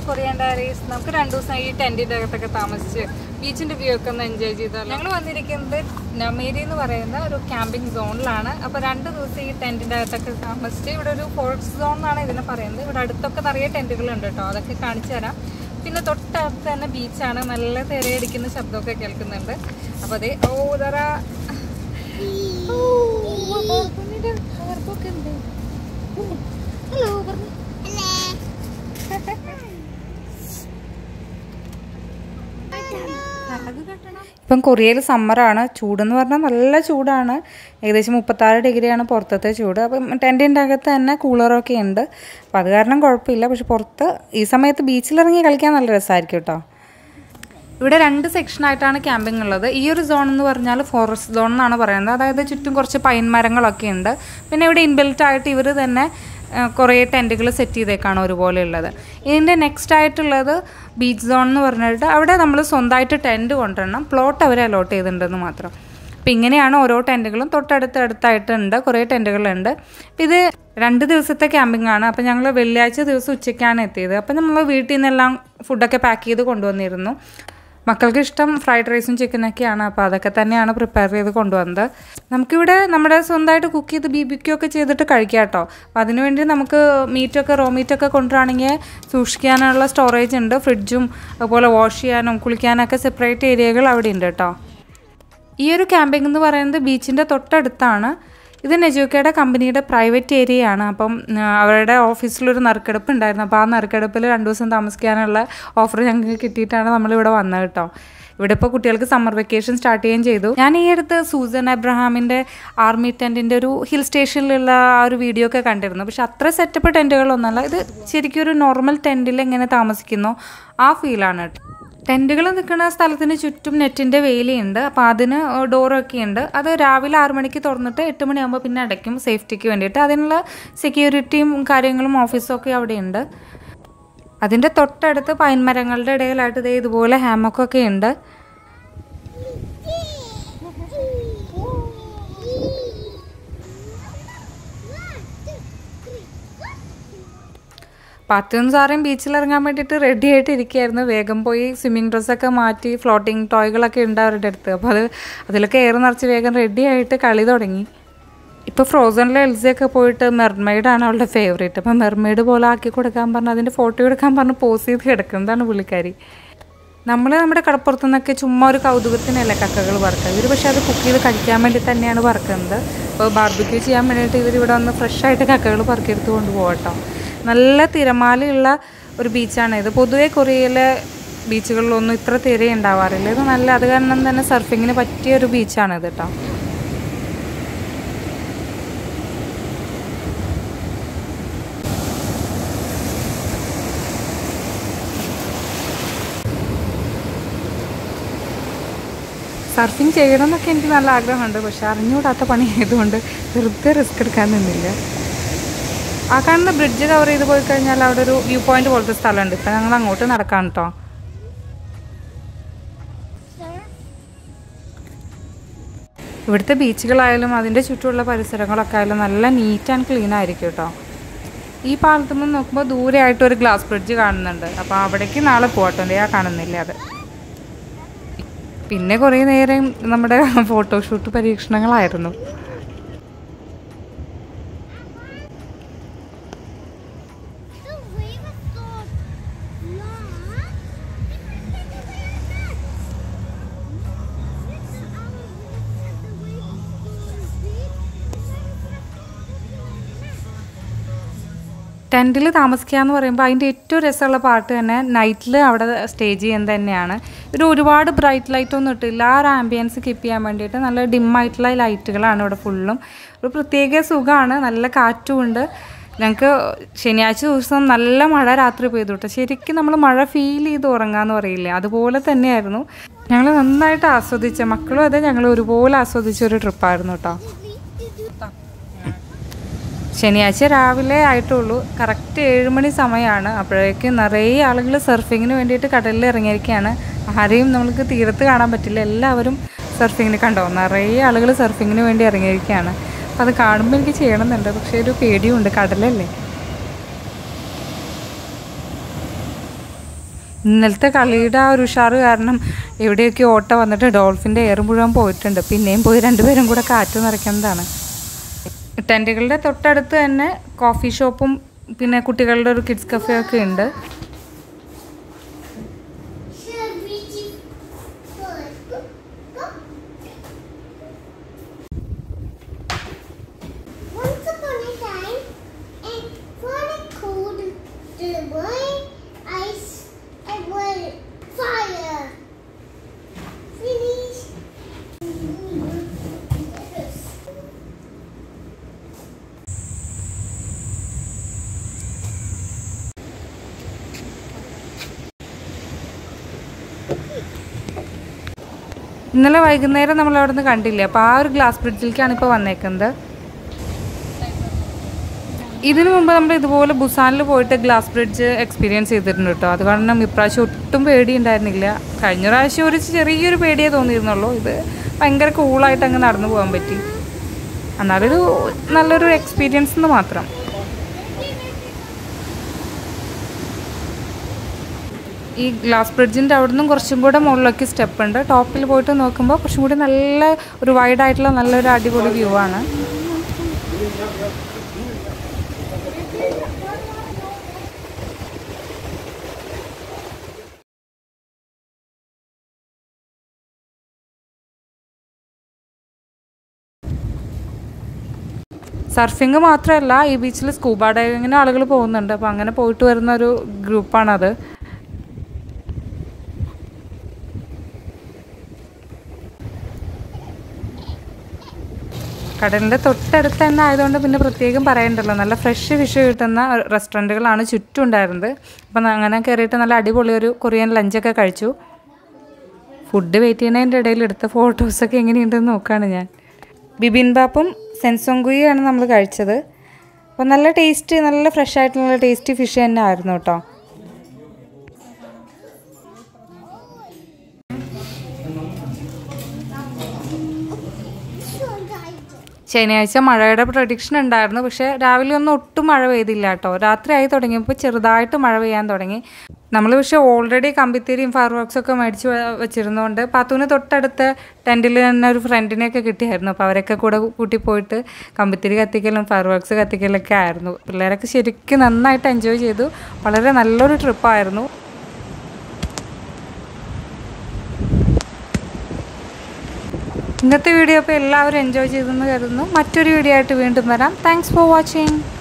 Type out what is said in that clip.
Korean diaries നമുക്ക് രണ്ടു ദിവസം ഈ ടെന്റിന്റെ അകത്തൊക്കെ താമസിച്ച് ബീച്ചിന്റെ വ്യൂ ഒക്കെ ഒന്ന് എൻജോയ് ചെയ്താൽ ഞങ്ങൾ വന്നിരിക്കുന്നത് നമേരി എന്ന് പറയുന്ന ഒരു ക്യാമ്പിംഗ് സോണിലാണ് അപ്പോൾ രണ്ട് ദിവസം ഈ ടെന്റിന്റെ അകത്തൊക്കെ താമസിച്ച് ഇവിടെ ഒരു ഫോറസ്റ്റ് സോൺ എന്നാണ് ഇതിനെ പറയുന്നത് ഇവിടെ അടുത്തൊക്കെ നിറയെ ടെന്റുകളുണ്ട് കേട്ടോ അതൊക്കെ കാണിച്ചു തരാം പിന്നെ തൊട്ടടുത്ത് തന്നെ ബീച്ചാണ് നല്ല തിരയടിക്കുന്ന ശബ്ദമൊക്കെ കേൾക്കുന്നുണ്ട് അപ്പോൾ അതെ ഓ തറ ഹലോ പറഞ്ഞു ഇപ്പം കൊറിയയിൽ സമ്മറാണ് ചൂടെന്ന് പറഞ്ഞാൽ നല്ല ചൂടാണ് ഏകദേശം മുപ്പത്താറ് ഡിഗ്രിയാണ് പുറത്തത്തെ ചൂട് അപ്പം ടെൻറ്റിൻ്റെ അകത്ത് തന്നെ കൂളറൊക്കെ ഉണ്ട് അപ്പം അത് കാരണം കുഴപ്പമില്ല പക്ഷെ പുറത്ത് ഈ സമയത്ത് ബീച്ചിലിറങ്ങി കളിക്കാൻ നല്ല രസമായിരിക്കും കേട്ടോ ഇവിടെ രണ്ട് സെക്ഷനായിട്ടാണ് ക്യാമ്പിംഗ് ഉള്ളത് ഈ ഒരു സോൺ എന്ന് പറഞ്ഞാൽ ഫോറസ്റ്റ് സോൺ എന്നാണ് പറയുന്നത് അതായത് ചുറ്റും കുറച്ച് പൈൻ മരങ്ങളൊക്കെ ഉണ്ട് പിന്നെ ഇവിടെ ഇൻബിൽറ്റ് ആയിട്ട് ഇവർ തന്നെ ആ, കുറേ ടെൻറ്റുകൾ സെറ്റ് ചെയ്തേക്കാണ് ഒരുപോലെ ഉള്ളത് ഇതിൻ്റെ നെക്സ്റ്റ് ആയിട്ടുള്ളത് ബീച്ച് സോൺ എന്ന് പറഞ്ഞിട്ട് അവിടെ നമ്മൾ സ്വന്തമായിട്ട് ടെൻറ്റ് കൊണ്ടുവരണം പ്ലോട്ട് അവർ അലോട്ട് ചെയ്തിട്ടുണ്ടെന്ന് മാത്രം അപ്പം ഇങ്ങനെയാണ് ഓരോ ടെൻറ്റുകളും തൊട്ടടുത്ത് അടുത്തായിട്ടുണ്ട് കുറേ ടെൻറ്റുകളുണ്ട് അപ്പം ഇത് രണ്ട് ദിവസത്തെ ക്യാമ്പിംഗ് ആണ് അപ്പം ഞങ്ങൾ വെള്ളിയാഴ്ച ദിവസം ഉച്ചയ്ക്കാണ് എത്തിയത് അപ്പം നമ്മൾ വീട്ടിൽ നിന്നെല്ലാം ഫുഡൊക്കെ പാക്ക് ചെയ്ത് കൊണ്ടുവന്നിരുന്നു മക്കൾക്ക് ഇഷ്ടം ഫ്രൈഡ് റൈസും ചിക്കനൊക്കെയാണ് അപ്പോൾ അതൊക്കെ തന്നെയാണ് പ്രിപ്പയർ ചെയ്ത് കൊണ്ടുവന്നത് നമുക്കിവിടെ നമ്മുടെ സ്വന്തമായിട്ട് കുക്ക് ചെയ്ത് ബി ബി ക്യൂ ഒക്കെ ചെയ്തിട്ട് കഴിക്കാം കേട്ടോ അപ്പോൾ അതിനുവേണ്ടി നമുക്ക് മീറ്റൊക്കെ റോ മീറ്റൊക്കെ കൊണ്ടുവരാണെങ്കിൽ സൂക്ഷിക്കാനുള്ള സ്റ്റോറേജ് ഉണ്ട് ഫ്രിഡ്ജും അതുപോലെ വാഷ് ചെയ്യാനും കുളിക്കാനൊക്കെ സെപ്പറേറ്റ് ഏരിയകൾ അവിടെ ഉണ്ട് കേട്ടോ ഈ ഒരു ക്യാമ്പിംഗ് എന്ന് പറയുന്നത് ബീച്ചിൻ്റെ തൊട്ടടുത്താണ് ഇത് നെജുക്കയുടെ കമ്പനിയുടെ പ്രൈവറ്റ് ഏരിയയാണ് അപ്പം ആ, അവരുടെ ഓഫീസിലൊരു നറുക്കെടുപ്പ് ഉണ്ടായിരുന്നു അപ്പോൾ ആ നറുക്കെടുപ്പിൽ രണ്ട് ദിവസം താമസിക്കാനുള്ള ഓഫർ ഞങ്ങൾക്ക് കിട്ടിയിട്ടാണ് നമ്മളിവിടെ വന്നത് കേട്ടോ ഇവിടെ ഇപ്പോൾ കുട്ടികൾക്ക് സമ്മർ വെക്കേഷൻ സ്റ്റാർട്ട് ചെയ്യുകയും ചെയ്തു ഞാൻ ഈ അടുത്ത് സൂസൻ അബ്രഹാമിൻ്റെ ആർമി ടെൻറ്റിൻ്റെ ഒരു ഹിൽ സ്റ്റേഷനിലുള്ള ആ ഒരു വീഡിയോ ഒക്കെ കണ്ടിരുന്നു പക്ഷെ അത്ര സെറ്റപ്പ് ടെൻറ്റുകളൊന്നുമല്ല ഇത് ശരിക്കും ഒരു നോർമൽ ടെൻറ്റിൽ എങ്ങനെ താമസിക്കുന്നു ആ ഫീലാണ് കേട്ടോ ടെൻറ്റുകൾ നിൽക്കുന്ന സ്ഥലത്തിന് ചുറ്റും നെറ്റിൻ്റെ വേലിയുണ്ട് അപ്പോൾ അതിന് ഡോറൊക്കെ ഉണ്ട് അത് രാവിലെ ആറ് മണിക്ക് തുറന്നിട്ട് എട്ട് മണിയാകുമ്പോൾ പിന്നെ അടയ്ക്കും സേഫ്റ്റിക്ക് വേണ്ടിയിട്ട് അതിനുള്ള സെക്യൂരിറ്റിയും കാര്യങ്ങളും ഓഫീസും ഒക്കെ അവിടെയുണ്ട് അതിൻ്റെ തൊട്ടടുത്ത് പൈൻ മരങ്ങളുടെ ഇടയിലായിട്ട് ഇതേ ഇതുപോലെ ഹാമക്കൊക്കെ ഉണ്ട് പത്തും സാറേയും ബീച്ചിൽ ഇറങ്ങാൻ വേണ്ടിയിട്ട് റെഡി ആയിട്ട് ഇരിക്കുകയായിരുന്നു വേഗം പോയി സ്വിമ്മിങ് ഡ്രസ്സൊക്കെ മാറ്റി ഫ്ലോട്ടിങ് ടോയ്കളൊക്കെ ഉണ്ട് അവരുടെ അടുത്ത് അപ്പോൾ അത് അതിലൊക്കെ എയർ നിറച്ച് വേഗം റെഡി ആയിട്ട് കളി തുടങ്ങി ഇപ്പോൾ ഫ്രോസണിലെ എൽസിയൊക്കെ പോയിട്ട് മെർമെയ്ഡാണ് അവളുടെ ഫേവറേറ്റ് അപ്പോൾ മെർമെയ്ഡ് പോലെ ആക്കി കൊടുക്കാൻ പറഞ്ഞ് അതിൻ്റെ ഫോട്ടോ എടുക്കാൻ പറഞ്ഞ് പോസ് ചെയ്ത് കിടക്കുന്നതാണ് പുള്ളിക്കാരി നമ്മൾ നമ്മുടെ കടപ്പുറത്തു നിന്നൊക്കെ ചുമ്മാ ഒരു കൗതുകത്തിനല്ല കക്കകൾ വറുക്കുക ഇവർ പക്ഷേ അത് കുക്ക് ചെയ്ത് കഴിക്കാൻ വേണ്ടി തന്നെയാണ് വറുക്കുന്നത് അപ്പോൾ ബാർബിക്യൂ ചെയ്യാൻ വേണ്ടിയിട്ട് ഇവർ ഇവിടെ വന്ന് ഫ്രഷായിട്ട് കക്കകൾ പറക്കിയെടുത്ത് കൊണ്ടുപോകട്ടോ നല്ല തിരമാലയുള്ള ഒരു ബീച്ചാണ് ഇത് പൊതുവേ കൊറിയയിലെ ബീച്ചുകളിലൊന്നും ഇത്ര തിര ഉണ്ടാവാറില്ല ഇത് നല്ല അത് കാരണം തന്നെ സർഫിങ്ങിന് പറ്റിയ ഒരു ബീച്ചാണ് ഇത് കേട്ടോ സർഫിങ് ചെയ്യണം എന്നൊക്കെ എനിക്ക് നല്ല ആഗ്രഹമുണ്ട് പക്ഷെ അറിഞ്ഞുകൂടാത്ത പണി ആയതുകൊണ്ട് വെറുതെ റിസ്ക് എടുക്കാൻ നിന്നില്ല ആ കാണുന്ന ബ്രിഡ്ജ് കവർ ചെയ്ത് പോയി കഴിഞ്ഞാൽ അവിടെ ഒരു വ്യൂ പോയിന്റ് പോലത്തെ സ്ഥലമുണ്ട് ഇപ്പം ഞങ്ങൾ അങ്ങോട്ട് നടക്കാം കേട്ടോ ഇവിടുത്തെ ബീച്ചുകളായാലും അതിൻ്റെ ചുറ്റുമുള്ള പരിസരങ്ങളൊക്കെ ആയാലും നല്ല നീറ്റ് ആൻഡ് ക്ലീൻ ആയിരിക്കും കേട്ടോ ഈ പാലത്തുമ്പോൾ നോക്കുമ്പോൾ ദൂരെ ആയിട്ട് ഒരു ഗ്ലാസ് ബ്രിഡ്ജ് കാണുന്നുണ്ട് അപ്പോൾ അവിടേക്ക് നാളെ പോകട്ടോ ആ കാണുന്നില്ല അത് പിന്നെ കുറേ നേരം നമ്മുടെ ഫോട്ടോഷൂട്ട് പരീക്ഷണങ്ങളായിരുന്നു The wave was so long. ടെൻറ്റിൽ താമസിക്കുക എന്ന് പറയുമ്പോൾ അതിൻ്റെ ഏറ്റവും രസമുള്ള പാട്ട് തന്നെ നൈറ്റിൽ അവിടെ സ്റ്റേ ചെയ്യാൻ തന്നെയാണ് ഒരു ഒരുപാട് ബ്രൈറ്റ് ലൈറ്റ് ഒന്നും ഇട്ടില്ല ആ ഒരു ആംബിയൻസ് കീപ്പ് ചെയ്യാൻ വേണ്ടിയിട്ട് നല്ല ഡിമ്മായിട്ടുള്ള ലൈറ്റുകളാണ് ഇവിടെ ഫുള്ളും ഒരു പ്രത്യേക സുഖമാണ് നല്ല കാറ്റും ഉണ്ട് ഞങ്ങൾക്ക് ശനിയാഴ്ച ദിവസം നല്ല മഴ രാത്രി പെയ്തു കേട്ടോ ശരിക്കും നമ്മൾ മഴ ഫീൽ ചെയ്ത് ഉറങ്ങാന്ന് പറയില്ലേ അതുപോലെ തന്നെയായിരുന്നു ഞങ്ങൾ നന്നായിട്ട് ആസ്വദിച്ച മക്കളും അതെ ഞങ്ങൾ ഒരുപോലെ ആസ്വദിച്ച ഒരു ട്രിപ്പായിരുന്നു കേട്ടോ ശനിയാഴ്ച രാവിലെ ആയിട്ടുള്ളൂ കറക്റ്റ് ഏഴുമണി സമയമാണ് അപ്പോഴേക്കും നിറയെ ആളുകൾ സർഫിങ്ങിന് വേണ്ടിയിട്ട് കടലിൽ ഇറങ്ങിയിരിക്കുകയാണ് ആരെയും നമുക്ക് തീരത്ത് കാണാൻ പറ്റില്ല എല്ലാവരും സർഫിങ്ങിന് കണ്ടോ നിറയെ ആളുകൾ സർഫിങ്ങിന് വേണ്ടി ഇറങ്ങിയിരിക്കുകയാണ് അപ്പം അത് കാണുമ്പോൾ എനിക്ക് ചെയ്യണമെന്നുണ്ട് പക്ഷേ ഒരു പേടിയുണ്ട് കടലല്ലേ ഇന്നലത്തെ കളിയുടെ ആ ഒരു ഉഷാറ് കാരണം എവിടെയൊക്കെ ഓട്ട വന്നിട്ട് ഡോൾഫിൻ്റെ എയർ മുഴുവൻ പോയിട്ടുണ്ട് പിന്നെയും പോയി രണ്ടുപേരും കൂടെ കാറ്റ് നിറയ്ക്കുന്നതാണ് ടെൻറ്റുകളുടെ തൊട്ടടുത്ത് തന്നെ കോഫി ഷോപ്പും പിന്നെ കുട്ടികളുടെ ഒരു കിഡ്സ് കഫേ ഒക്കെ ഉണ്ട് Should we just go? Go. Go. Once upon a time, and for a cold, there were ice and were fire. Finish. ഇന്നലെ വൈകുന്നേരം നമ്മൾ അവിടെ നിന്ന് കണ്ടില്ല അപ്പോൾ ആ ഒരു ഗ്ലാസ് ബ്രിഡ്ജിലേക്കാണ് ഇപ്പോൾ വന്നേക്കുന്നത് ഇതിനു മുമ്പ് നമ്മൾ ഇതുപോലെ ബുസാനിൽ പോയിട്ട് ഗ്ലാസ് ബ്രിഡ്ജ് എക്സ്പീരിയൻസ് ചെയ്തിട്ടുണ്ട് കേട്ടോ അത് കാരണം ഇപ്രാവശ്യം ഒട്ടും പേടി ഉണ്ടായിരുന്നില്ല കഴിഞ്ഞ പ്രാവശ്യം ഒരു ചെറിയൊരു പേടിയേ തോന്നിയിരുന്നുള്ളൂ ഇത് ഭയങ്കര കൂളായിട്ട് അങ്ങ് നടന്നു പോകാൻ പറ്റി എന്നാലൊരു നല്ലൊരു എക്സ്പീരിയൻസ് എന്ന് മാത്രം ഈ ഗ്ലാസ് ബ്രിഡ്ജിൻ്റെ അവിടെ നിന്നും കുറച്ചും കൂടെ മുകളിലേക്ക് സ്റ്റെപ്പ് ഉണ്ട് ടോപ്പിൽ പോയിട്ട് നോക്കുമ്പോൾ കുറച്ചും കൂടി നല്ല ഒരു വൈഡ് ആയിട്ടുള്ള നല്ലൊരു അടിപൊളി വ്യൂ ആണ് സർഫിങ് മാത്രമല്ല ഈ ബീച്ചിൽ സ്കൂബ ഡൈവിങ്ങിന് ആളുകൾ പോകുന്നുണ്ട് അപ്പോൾ അങ്ങനെ പോയിട്ട് വരുന്ന ഒരു ഗ്രൂപ്പാണത് കടലിൻ്റെ തൊട്ടടുത്ത് തന്നെ ആയതുകൊണ്ട് പിന്നെ പ്രത്യേകം പറയണ്ടല്ലോ നല്ല ഫ്രഷ് ഫിഷ് കിട്ടുന്ന റെസ്റ്റോറൻറ്റുകളാണ് ചുറ്റും ഉണ്ടായിരുന്നത് അപ്പം അങ്ങനെ കയറിയിട്ട് നല്ല അടിപൊളി ഒരു കൊറിയൻ ലഞ്ചൊക്കെ കഴിച്ചു ഫുഡ് വെയിറ്റ് ചെയ്യുന്നതിൻ്റെ ഇടയിൽ എടുത്ത ഫോട്ടോസൊക്കെ എങ്ങനെയുണ്ടെന്ന് നോക്കുകയാണ് ഞാൻ ബിബിൻബാപ്പും സെൻസോങ്കുയാണ് നമ്മൾ കഴിച്ചത് അപ്പോൾ നല്ല ടേസ്റ്റ് നല്ല ഫ്രഷ് ആയിട്ടുള്ള ടേസ്റ്റി ഫിഷ് തന്നെ ആയിരുന്നു കേട്ടോ ശനിയാഴ്ച മഴയുടെ പ്രൊഡിക്ഷൻ ഉണ്ടായിരുന്നു പക്ഷേ രാവിലെ ഒന്നും ഒട്ടും മഴ പെയ്തില്ല കേട്ടോ രാത്രിയായി തുടങ്ങിയപ്പോൾ ചെറുതായിട്ട് മഴ പെയ്യാൻ തുടങ്ങി നമ്മൾ പക്ഷേ ഓൾറെഡി കമ്പിത്തിരിയും ഫയർ വർക്ക്സ് ഒക്കെ മേടിച്ച് വെ- വെച്ചിരുന്നതുകൊണ്ട് പാത്തൂന് തൊട്ടടുത്ത ടെൻറ്റിൽ തന്നെ ഒരു ഫ്രണ്ടിനെയൊക്കെ കിട്ടിയായിരുന്നു അപ്പോൾ അവരൊക്കെ കൂടെ കൂട്ടി പോയിട്ട് കമ്പിത്തിരി കത്തിക്കലും ഫയർ വർക്ക്സ് കത്തിക്കലൊക്കെ ആയിരുന്നു പിള്ളേരൊക്കെ ശരിക്കും നന്നായിട്ട് എൻജോയ് ചെയ്തു വളരെ നല്ലൊരു ട്രിപ്പായിരുന്നു ഇന്നത്തെ വീഡിയോ അപ്പോൾ എല്ലാവരും എൻജോയ് ചെയ്തെന്ന് കരുതുന്നു മറ്റൊരു വീഡിയോ ആയിട്ട് വീണ്ടും വരാം താങ്ക്സ് ഫോർ വാച്ചിങ്